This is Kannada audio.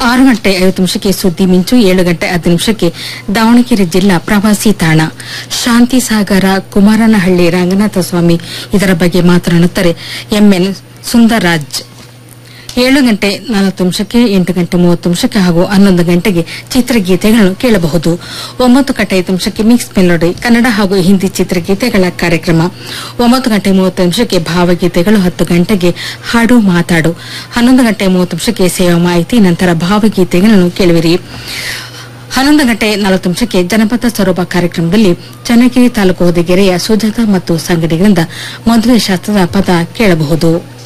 ಆರು ಗಂಟೆ ಐವತ್ತು ನಿಮಿಷಕ್ಕೆ ಸುದ್ದಿ ಮಿಂಚು ಏಳು ಗಂಟೆ ಹತ್ತು ನಿಮಿಷಕ್ಕೆ ದಾವಣಗೆರೆ ಜಿಲ್ಲಾ ಪ್ರವಾಸಿ ತಾಣ ಶಾಂತಿ ಸಾಗರ ಕುಮಾರನಹಳ್ಳಿ ರಂಗನಾಥ ಸ್ವಾಮಿ ಇದರ ಬಗ್ಗೆ ಮಾತನಾಡುತ್ತಾರೆ ಎಂಎನ್ ಸುಂದರ್ರಾಜ್ ಏಳು ಗಂಟೆ ನಲವತ್ತು ನಿಮಿಷಕ್ಕೆ ಎಂಟು ಗಂಟೆ ಮೂವತ್ತು ನಿಮಿಷಕ್ಕೆ ಹಾಗೂ ಹನ್ನೊಂದು ಗಂಟೆಗೆ ಚಿತ್ರಗೀತೆಗಳನ್ನು ಕೇಳಬಹುದು ಒಂಬತ್ತು ಗಂಟೆ ಐದು ನಿಮಿಷಕ್ಕೆ ಮಿಕ್ಸ್ ಮೆಲೋಡಿ ಕನ್ನಡ ಹಾಗೂ ಹಿಂದಿ ಚಿತ್ರಗೀತೆಗಳ ಕಾರ್ಯಕ್ರಮ ಒಂಬತ್ತು ಗಂಟೆ ಮೂವತ್ತು ನಿಮಿಷಕ್ಕೆ ಭಾವಗೀತೆಗಳು ಹತ್ತು ಗಂಟೆಗೆ ಹಾಡು ಮಾತಾಡು ಹನ್ನೊಂದು ಗಂಟೆ ಮೂವತ್ತು ನಿಮಿಷಕ್ಕೆ ಸೇವಾ ಮಾಹಿತಿ ನಂತರ ಭಾವಗೀತೆಗಳನ್ನು ಕೇಳುವಿರಿ ಹನ್ನೊಂದು ಗಂಟೆ ನಲವತ್ತು ನಿಮಿಷಕ್ಕೆ ಜನಪದ ಸ್ವರೂಪ ಕಾರ್ಯಕ್ರಮದಲ್ಲಿ ಚನ್ನಗಿರಿ ತಾಲೂಕು ಹೊದಿಗೆರೆಯ ಸುಜಾತ ಮತ್ತು ಸಂಗಡಿಗರಿಂದ ಮದುವೆ ಶಾಸ್ತ್ರದ ಪದ ಕೇಳಬಹುದು